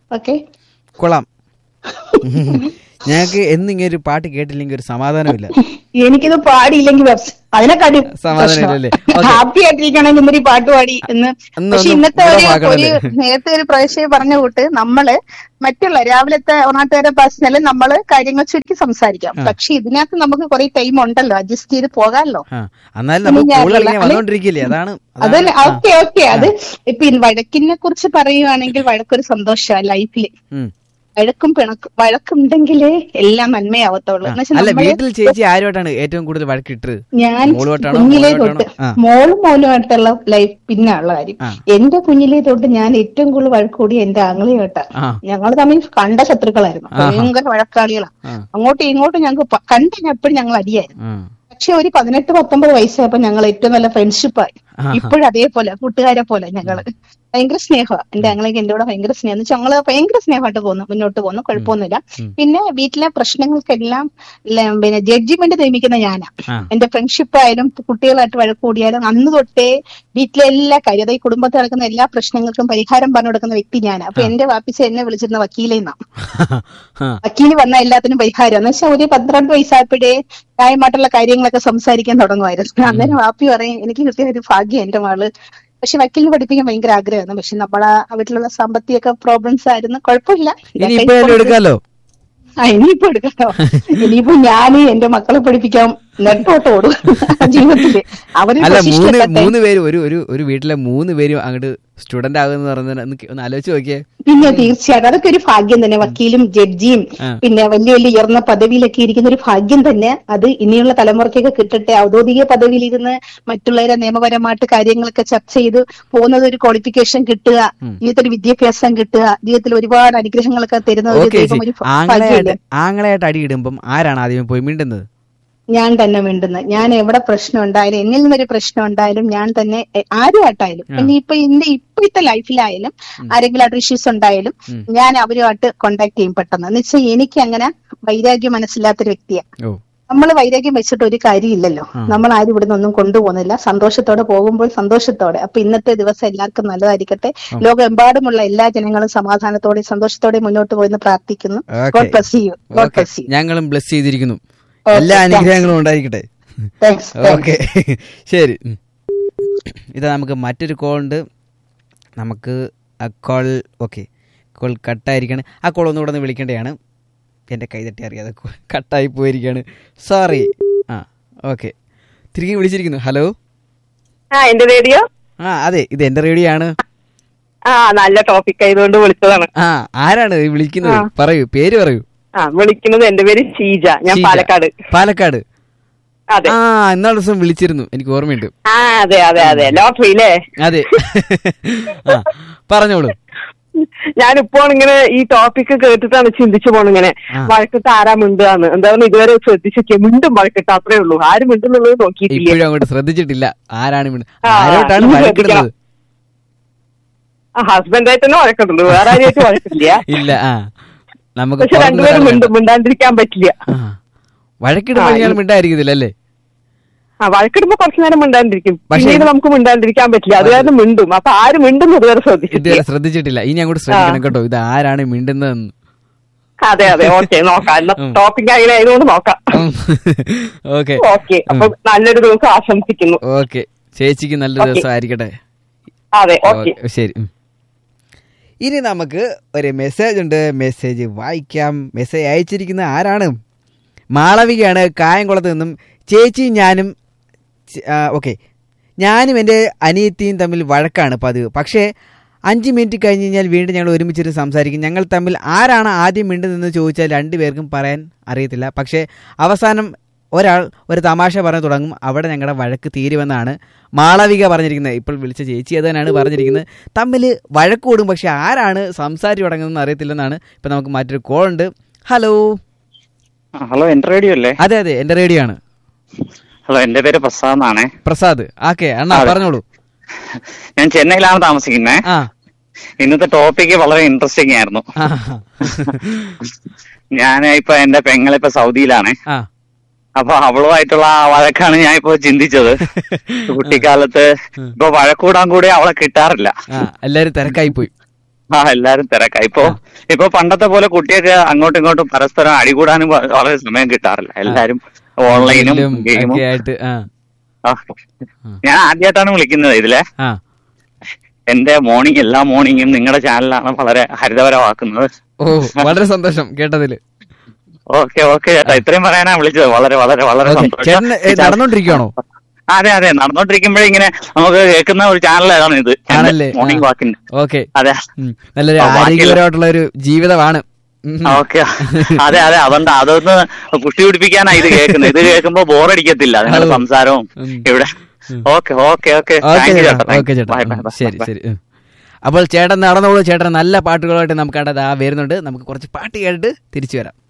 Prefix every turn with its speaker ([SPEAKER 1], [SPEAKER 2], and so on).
[SPEAKER 1] Okay
[SPEAKER 2] കൊള്ളാം ഞങ്ങൾക്ക് എന്നിങ്ങനെ ഒരു പാട്ട് കേട്ടില്ലെങ്കിൽ ഒരു സമാധാനമില്ല
[SPEAKER 1] എനിക്കിത് പാടിയില്ലെങ്കിൽ വെബ്സ് അതിനെക്കാട്ടി
[SPEAKER 2] സമാധാനമില്ലല്ലേ? Okay.
[SPEAKER 1] ഹാപ്പി ആയിട്ടിരിക്കണമെങ്കിൽ ഇന്നൊരു പാട്ട് പാടി എന്ന്
[SPEAKER 2] ഒന്ന്
[SPEAKER 1] പക്ഷെ
[SPEAKER 2] ഒന്ന്
[SPEAKER 1] ഇന്നത്തെ ഒരു
[SPEAKER 2] ഗുണമാക്കണമല്ലേ?
[SPEAKER 1] ഒരു നേരത്തെ ഒരു പ്രേക്ഷക പറഞ്ഞ കൂട്ട് നമ്മള് മറ്റുള്ള രാവിലത്തെ ഒന്നാമത്തെ പേഴ്സണല് നമ്മള് കാര്യങ്ങൾ ചുരുക്കി സംസാരിക്കാം പക്ഷെ ഇതിനകത്ത് നമുക്ക് കുറെ ടൈം ഉണ്ടല്ലോ അഡ്ജസ്റ്റ് ചെയ്ത് പോകാമല്ലോ
[SPEAKER 2] ആ എന്നാലും നമ്മൾ
[SPEAKER 1] ഇനി ഞാൻ
[SPEAKER 2] കൂടുതൽ ഇങ്ങനെ
[SPEAKER 1] അല്ല-
[SPEAKER 2] വന്നോണ്ടിരിക്കില്ലേ അതാണ്
[SPEAKER 1] അതല്ല
[SPEAKER 2] അതാണ്-
[SPEAKER 1] ഓക്കെ ഓക്കെ അത് ഇപ്പൊ ഈ വഴക്കിനെ കുറിച്ച് പറയുവാണെങ്കിൽ വഴക്കൊരു സന്തോഷമാണ് ലൈഫില്
[SPEAKER 2] ഉം.
[SPEAKER 1] വഴക്കും പിണക്കും വഴക്കുണ്ടെങ്കിലേ എല്ലാം നന്മയാവത്തുള്ളൂ
[SPEAKER 2] ആ.
[SPEAKER 1] എന്ന് വെച്ചാൽ
[SPEAKER 2] അല്ല
[SPEAKER 1] നമ്മള്
[SPEAKER 2] വീട്ടിൽ ചേച്ചി ആരുമായിട്ടാണ് ഏറ്റവും കൂടുതൽ വഴക്കിട്ടത്
[SPEAKER 1] ഞാൻ
[SPEAKER 2] മോളുമായിട്ടാണോ
[SPEAKER 1] കുഞ്ഞിലേ
[SPEAKER 2] മോളുമായിട്ടാണോ?
[SPEAKER 1] തൊട്ട്
[SPEAKER 2] ആ.
[SPEAKER 1] മോളും മോനുമായിട്ടുള്ള ലൈഫ് പിന്നെ ഉള്ള കാര്യം
[SPEAKER 2] ആ.
[SPEAKER 1] എന്റെ കുഞ്ഞിലേ തൊട്ട് ഞാൻ ഏറ്റവും കൂടുതൽ വഴക്കൂടി എന്റെ ആംഗ്ലിയോട്ടാ
[SPEAKER 2] ആ
[SPEAKER 1] ഞങ്ങൾ തമ്മിൽ കണ്ട ശത്രുക്കളായിരുന്നു
[SPEAKER 2] ആഹാ.
[SPEAKER 1] ഭയങ്കര വഴക്കാളികളാണ്
[SPEAKER 2] ആ.
[SPEAKER 1] അങ്ങോട്ടും ഇങ്ങോട്ടും ഞങ്ങൾക്ക് കണ്ടു എപ്പോഴും ഞങ്ങൾ അടിയായിരുന്നു
[SPEAKER 2] ആ.
[SPEAKER 1] പക്ഷെ ഒരു പതിനെട്ട് പത്തൊമ്പത് വയസ്സായപ്പോ ഞങ്ങൾ ഏറ്റവും നല്ല ഫ്രണ്ട്ഷിപ്പായി
[SPEAKER 2] ആഹാ.
[SPEAKER 1] ഇപ്പോഴും അതേപോലെ കൂട്ടുകാരെ പോലെ ഞങ്ങള് ഭയങ്കര സ്നേഹമാണ് എന്റെ ഞങ്ങളൊക്കെ എന്റെ കൂടെ ഭയങ്കര സ്നേഹം എന്ന് വെച്ചാൽ ഞങ്ങള് ഭയങ്കര സ്നേഹമായിട്ട് പോകുന്നു മുന്നോട്ട് പോകുന്നു കുഴപ്പമൊന്നുമില്ല പിന്നെ വീട്ടിലെ പ്രശ്നങ്ങൾക്കെല്ലാം ല- പിന്നെ ജഡ്ജിമെന്റ് നിയമിക്കുന്ന ഞാനാ
[SPEAKER 2] ആ.
[SPEAKER 1] എന്റെ ഫ്രണ്ട്ഷിപ്പ് ആയാലും കുട്ടികളായിട്ട് വഴക്കൂടിയാലും അന്ന് തൊട്ടേ വീട്ടിലെ എല്ലാ കാര്യം അതായത് കുടുംബത്തിൽ നടക്കുന്ന എല്ലാ പ്രശ്നങ്ങൾക്കും പരിഹാരം പറഞ്ഞു കൊടുക്കുന്ന വ്യക്തി ഞാനാ അപ്പൊ എന്റെ വാപ്പിച്ച എന്നെ വിളിച്ചിരുന്ന വക്കീലെന്നാ
[SPEAKER 2] ആ.
[SPEAKER 1] വക്കീല് വന്ന എല്ലാത്തിനും പരിഹാരം എന്ന് വെച്ചാൽ ഒരു പന്ത്രണ്ട് വയസ്സായപ്പോഴേ ന്യായമായിട്ടുള്ള കാര്യങ്ങളൊക്കെ സംസാരിക്കാൻ തുടങ്ങുമായിരുന്നു അന്നേരം വാപ്പി പറയും എനിക്ക് കിട്ടിയ ഒരു ഭാഗ്യം എന്റെ മകള് പക്ഷെ വക്കീലിന് പഠിപ്പിക്കാൻ ഭയങ്കര ആഗ്രഹമായിരുന്നു പക്ഷെ നമ്മളെ വീട്ടിലുള്ള സാമ്പത്തിക പ്രോബ്ലംസ് ആയിരുന്നു കുഴപ്പമില്ല
[SPEAKER 2] ഇനി ഇപ്പോഴല്ലേ എടുക്കാലോ
[SPEAKER 1] ആ ഇനിയിപ്പോ എടുക്കട്ടോ ഇനിയിപ്പോ ഞാന് എന്റെ മക്കളെ പഠിപ്പിക്കാൻ നെട്ടോട്ട് ഓടും ജീവിതത്തില് അവര്
[SPEAKER 2] അല്ല
[SPEAKER 1] position
[SPEAKER 2] മൂന്ന്
[SPEAKER 1] എത്തട്ടെ.
[SPEAKER 2] മൂന്ന് പേര് ഒരു ഒരു ഒരു വീട്ടിലെ മൂന്ന് പേരും അങ്ങോട്ട് സ്റ്റുഡന്റ് ആകുന്ന പറഞ്ഞാൽ ഒന്ന് ഒന്ന് ആലോചിച്ച് നോക്കിയേ
[SPEAKER 1] പിന്നെ തീർച്ചയായിട്ടും അതൊക്കെ ഒരു ഭാഗ്യം തന്നെ വക്കീലും ജഡ്ജിയും
[SPEAKER 2] ആ.
[SPEAKER 1] പിന്നെ വലിയ വലിയ ഉയർന്ന പദവിയിലൊക്കെ ഇരിക്കുന്ന ഒരു ഭാഗ്യം തന്നെ അത് ഇനിയുള്ള തലമുറയ്ക്കൊക്കെ കിട്ടട്ടെ ഔദ്യോഗിക പദവിയിലിരുന്ന് മറ്റുള്ളവരെ നിയമപരമായിട്ട് കാര്യങ്ങളൊക്കെ ചർച്ച ചെയ്ത് പോകുന്നത് ഒരു ക്വാളിഫിക്കേഷൻ കിട്ടുക ജീവിതത്തിൽ വിദ്യാഭ്യാസം കിട്ടുക ജീവിതത്തിൽ ഒരുപാട് അനുഗ്രഹങ്ങളൊക്കെ തരുന്ന ഒരു
[SPEAKER 2] ഓക്കെ
[SPEAKER 1] ദൈവം ഒരു
[SPEAKER 2] ആങ്ങളെയായിട്ട്
[SPEAKER 1] ഭാഗ്യമല്ലേ
[SPEAKER 2] ആങ്ങളെയായിട്ട് അടിയിടുമ്പം ആരാണ് ആദ്യം പോയി മിണ്ടുന്നത്
[SPEAKER 1] ഞാൻ തന്നെ മിണ്ടുന്നത് ഞാൻ എവിടെ പ്രശ്നം ഉണ്ടായാലും എന്നിൽ നിന്നൊരു പ്രശ്നം ഉണ്ടായാലും ഞാൻ തന്നെ എ- ആരുമായിട്ടായാലും പിന്നെ ഇപ്പൊ എന്റെ ഇപ്പോഴത്തെ ലൈഫിലായാലും ആരെങ്കിലും ആയിട്ട് ഇഷ്യൂസ് ഉണ്ടായാലും ഞാൻ അവരുമായിട്ട് കോണ്ടാക്ട് ചെയ്യും പെട്ടെന്ന് എന്ന് വെച്ചാൽ എനിക്ക് അങ്ങനെ വൈരാഗ്യം മനസ്സിലാത്തൊരു വ്യക്തിയാണ്
[SPEAKER 2] ഓ
[SPEAKER 1] നമ്മൾ വൈരാഗ്യം വെച്ചിട്ട് ഒരു കാര്യമില്ലല്ലോ നമ്മൾ ആരും ഇവിടുന്ന് ഒന്നും കൊണ്ടുപോകുന്നില്ല സന്തോഷത്തോടെ പോകുമ്പോൾ സന്തോഷത്തോടെ അപ്പൊ ഇന്നത്തെ ദിവസം എല്ലാവർക്കും നല്ലതായിരിക്കട്ടെ ലോകമെമ്പാടുമുള്ള എല്ലാ ജനങ്ങളും സമാധാനത്തോടെ സന്തോഷത്തോടെ മുന്നോട്ട് പോയെന്ന് പ്രാർത്ഥിക്കുന്നു
[SPEAKER 2] Okay.
[SPEAKER 1] God bless you God
[SPEAKER 2] okay
[SPEAKER 1] bless you
[SPEAKER 2] ഞങ്ങളും ബ്ലസ് ചെയ്തിരിക്കുന്നു
[SPEAKER 1] Okay,
[SPEAKER 2] എല്ലാ
[SPEAKER 1] thanks.
[SPEAKER 2] അനുഗ്രഹങ്ങളും ഉണ്ടായിരിക്കട്ടെ
[SPEAKER 1] താങ്ക്സ്
[SPEAKER 2] ഓക്കെ ശരി ഉം. ഇതാ നമുക്ക് മറ്റൊരു കോൾ ഉണ്ട് നമുക്ക് ആ കോൾ ഓക്കെ കോൾ കട്ടായിരിക്കാണ് ആ കോൾ ഒന്നുകൂടെ ഒന്ന് വിളിക്കേണ്ടതാണ് എൻ്റെ കൈ തട്ടി അറിയാതെ കട്ടായി പോയിരിക്കുകയാണ് സോറി ആ ഓക്കെ തിരികെ വിളിച്ചിരിക്കുന്നു ഹലോ
[SPEAKER 3] ആ എന്റെ റേഡിയോ
[SPEAKER 2] ആ അതെ ഇത് എൻ്റെ റേഡിയോ ആണ്
[SPEAKER 3] ആ നല്ല ടോപ്പിക് ആയതുകൊണ്ട് വിളിച്ചതാണ്
[SPEAKER 2] ആ ആരാണ് ഈ വിളിക്കുന്നത് പറയൂ പേര് പറയൂ
[SPEAKER 3] ആ വിളിക്കുന്നത് എന്റെ പേര് ഷീജ ഞാൻ
[SPEAKER 2] ഷീജ.
[SPEAKER 3] പാലക്കാട്
[SPEAKER 2] പാലക്കാട്
[SPEAKER 3] അതെ
[SPEAKER 2] ആ ഇന്നാൾ ദിവസം വിളിച്ചിരുന്നു എനിക്ക് ഓർമ്മയുണ്ട്
[SPEAKER 3] ആ അതെ അതെ അതെ ലോട്ടറി അല്ലേ
[SPEAKER 2] അതെ ആ പറഞ്ഞോളൂ
[SPEAKER 3] ഞാനിപ്പോൾ ഇങ്ങനെ ഈ ടോപ്പിക് കേട്ടിട്ടാണ് ചിന്തിച്ചു പോണ ഇങ്ങനെ
[SPEAKER 2] ആ.
[SPEAKER 3] വഴക്കിട്ട് ആരാ മിണ്ടുകയെന്ന് എന്തായാലും ഇതുവരെ ശ്രദ്ധിച്ചു മിണ്ടും വഴക്കിട്ട് അത്രേ ഉള്ളൂ ആരും മിണ്ടുന്നുള്ളത് നോക്കിയിട്ടില്ല
[SPEAKER 2] ഇപ്പോഴും അങ്ങോട്ട് ശ്രദ്ധിച്ചിട്ടില്ല ആരാണ് മിണ്ട-
[SPEAKER 3] ആ,
[SPEAKER 2] ആരോട്ടാണ്
[SPEAKER 3] ഇനി
[SPEAKER 2] വഴക്കിടുന്നത്
[SPEAKER 3] ആ ഹസ്ബൻഡായിട്ട് തന്നെ വഴക്കിട്ടുള്ളൂ വേറെ ആരുമായിട്ട് വഴക്കില്ല
[SPEAKER 2] ഇല്ല ആ നമുക്ക്
[SPEAKER 3] പക്ഷെ
[SPEAKER 2] പുറത്തുനിന്ന്
[SPEAKER 3] രണ്ടുപേരും
[SPEAKER 2] ഒരാളെ
[SPEAKER 3] മിണ്ടും മിണ്ടാണ്ടിരിക്കാൻ പറ്റില്ല
[SPEAKER 2] ആ. വഴക്കിടുമ്പോൾ
[SPEAKER 3] ആ,
[SPEAKER 2] ഞാൻ
[SPEAKER 3] ഈ-
[SPEAKER 2] മിണ്ടായിരിക്കുന്നില്ല അല്ലേ
[SPEAKER 3] ആ വഴക്കിടുമ്പോ കുറച്ചു നേരം മിണ്ടാണ്ടിരിക്കും
[SPEAKER 2] പക്ഷേ
[SPEAKER 3] പിന്നീട്
[SPEAKER 2] ഇത്
[SPEAKER 3] നമുക്ക് മിണ്ടാണ്ടിരിക്കാൻ പറ്റില്ല അത് കാരണം മിണ്ടും അപ്പൊ ആര് മിണ്ടും ഇതുവരെ ശ്രദ്ധിച്ചിട്ടില്ല
[SPEAKER 2] ഇതുവരെ ശ്രദ്ധിച്ചിട്ടില്ല ഇനി അങ്ങോട്ട് ശ്രദ്ധിക്കണം കേട്ടോ ഇത് ആരാണ് മിണ്ടുന്നതെന്ന്
[SPEAKER 3] അതെ അതെ ഓക്കെ നോക്കാം എന്നാ
[SPEAKER 2] ഉം.
[SPEAKER 3] ടോപ്പിക് അങ്ങനെ ആയതുകൊണ്ട് നോക്കാം
[SPEAKER 2] ഓക്കെ
[SPEAKER 3] ഓക്കെ അപ്പൊ നല്ലൊരു ദിവസം ആശംസിക്കുന്നു
[SPEAKER 2] ഓക്കെ ചേച്ചിക്ക് നല്ലൊരു
[SPEAKER 3] ഓക്കേ.
[SPEAKER 2] ദിവസം ആയിരിക്കട്ടെ
[SPEAKER 3] അതെ ഓക്കെ
[SPEAKER 2] ഓ, ശരി ഉം. ഇനി നമുക്ക് ഒരു മെസ്സേജ് ഉണ്ട് മെസ്സേജ് വായിക്കാം മെസ്സേജ് അയച്ചിരിക്കുന്ന ആരാണ് മാളവികയാണ് കായംകുളത്ത് നിന്നും ചേച്ചിയും ഞാനും ഓക്കെ ഞാനും എൻ്റെ അനിയത്തിയും തമ്മിൽ വഴക്കാണ് പതിവ് പക്ഷേ അഞ്ച് മിനിറ്റ് കഴിഞ്ഞ് കഴിഞ്ഞാൽ വീണ്ടും ഞങ്ങൾ ഒരുമിച്ചിട്ട് സംസാരിക്കും ഞങ്ങൾ തമ്മിൽ ആരാണ് ആദ്യം മിണ്ടുന്നതെന്ന് ചോദിച്ചാൽ രണ്ടുപേർക്കും പറയാൻ അറിയത്തില്ല പക്ഷേ അവസാനം ഒരാൾ ഒരു തമാശ പറഞ്ഞു തുടങ്ങും അവിടെ ഞങ്ങളുടെ വഴക്ക് തീരുമെന്നാണ് മാളവിക പറഞ്ഞിരിക്കുന്നത് ഇപ്പോൾ വിളിച്ച ചേച്ചി അത് തന്നെയാണ് പറഞ്ഞിരിക്കുന്നത് തമ്മിൽ വഴക്ക് കൂടും പക്ഷെ ആരാണ് സംസാരിച്ച് തുടങ്ങുന്നതെന്ന് അറിയത്തില്ലെന്നാണ് ഇപ്പം നമുക്ക് മറ്റൊരു കോൾ ഉണ്ട് ഹലോ
[SPEAKER 4] ആ, ഹലോ എന്റെ റേഡിയോ അല്ലേ
[SPEAKER 2] അതെ അതെ എൻ്റെ റേഡിയോ ആണ്
[SPEAKER 4] ഹലോ എന്റെ പേര് പ്രസാദ് എന്നാണേ
[SPEAKER 2] പ്രസാദ് ഓക്കെ അണ്ണാ
[SPEAKER 4] അതെ.
[SPEAKER 2] പറഞ്ഞോളൂ
[SPEAKER 4] ഞാൻ ചെന്നൈയിലാണ് താമസിക്കുന്നത്
[SPEAKER 2] ആ
[SPEAKER 4] ഇന്നത്തെ ടോപ്പിക്ക് വളരെ ഇൻട്രസ്റ്റിംഗ് ആയിരുന്നു
[SPEAKER 2] ആ
[SPEAKER 4] ഞാൻ ഇപ്പൊ എന്റെ പെങ്ങളിപ്പോ സൗദിയിലാണ്
[SPEAKER 2] ആ
[SPEAKER 4] അപ്പൊ അവളുമായിട്ടുള്ള ആ വഴക്കാണ് ഞാൻ ഇപ്പൊ ചിന്തിച്ചത് കുട്ടിക്കാലത്ത് ഇപ്പൊ വഴക്കൂടാൻ കൂടി അവളെ കിട്ടാറില്ല
[SPEAKER 2] ആ എല്ലാരും തിരക്കായി പോയി
[SPEAKER 4] ആ എല്ലാരും തിരക്കാ ഇപ്പൊ ഇപ്പൊ പണ്ടത്തെ പോലെ കുട്ടിയൊക്കെ അങ്ങോട്ടും ഇങ്ങോട്ടും പരസ്പരം അടികൂടാനും വ- വളരെ സമയം കിട്ടാറില്ല എല്ലാരും ഓൺലൈനും
[SPEAKER 2] ഇതിലും
[SPEAKER 4] ഗെയിമും
[SPEAKER 2] ഒക്കെ ആയിട്ട് ആ
[SPEAKER 4] ആ. ഞാൻ ആദ്യമായിട്ടാണ് വിളിക്കുന്നത് ഇതിലെ
[SPEAKER 2] ആ
[SPEAKER 4] എന്റെ മോർണിംഗ് എല്ലാ മോർണിംഗും നിങ്ങളുടെ ചാനലാണ് വളരെ ഹരിതപരമാക്കുന്നത്
[SPEAKER 2] ഓ വളരെ സന്തോഷം കേട്ടതില്
[SPEAKER 4] ഓക്കെ ഓക്കെ ചേട്ടാ ഇത്രയും പറയാനാ വിളിച്ചത് വളരെ വളരെ വളരെ
[SPEAKER 2] ഓക്കെ
[SPEAKER 4] സന്തോഷം.
[SPEAKER 2] ചേട്ടൻ ഏ, നടന്നോണ്ടിരിക്കുവാണോ
[SPEAKER 4] അതെ അതെ നടന്നോണ്ടിരിക്കുമ്പോഴേ ഇങ്ങനെ നമുക്ക് കേൾക്കുന്ന ഒരു ചാനലാണ് ഇത്
[SPEAKER 2] ആണല്ലേ
[SPEAKER 4] മോർണിംഗ് വാക്കിന്റെ
[SPEAKER 2] ഓക്കെ
[SPEAKER 4] അതെ
[SPEAKER 2] നല്ലൊരു
[SPEAKER 4] ആ, ബാക്കിയുള്ള-
[SPEAKER 2] ആരോഗ്യപരമായിട്ടുള്ള ഒരു ജീവിതമാണ് ഉം.
[SPEAKER 4] ഓക്കെ അതെ അതെ അതുകൊണ്ട് അതൊന്ന് പുഷ്ടി പിടിപ്പിക്കാനാ ഇത് കേൾക്കുന്നത് ഇത് കേൾക്കുമ്പോ ബോറടിക്കത്തില്ല നിങ്ങളുടെ
[SPEAKER 2] ഓ.
[SPEAKER 4] സംസാരവും
[SPEAKER 2] ഉം.
[SPEAKER 4] ഇവിടെ okay okay okay
[SPEAKER 2] okay
[SPEAKER 4] thank you
[SPEAKER 2] ചേട്ടാ
[SPEAKER 4] ചേട്ടാ
[SPEAKER 2] ഓക്കെ ചേട്ടാ
[SPEAKER 4] ബൈ ബൈ
[SPEAKER 2] ഉം,
[SPEAKER 4] ബൈ
[SPEAKER 2] ശരി
[SPEAKER 4] ബൈ
[SPEAKER 2] ശരി ഉം. അപ്പോൾ ചേട്ടൻ നടന്നോളൂ ചേട്ടൻ നല്ല പാട്ടുകളായിട്ട് നമുക്ക് അവിടെ ദാ വരുന്നുണ്ട് നമുക്ക് കുറച്ച് പാട്ട് കേട്ടിട്ട് തിരിച്ചു വരാം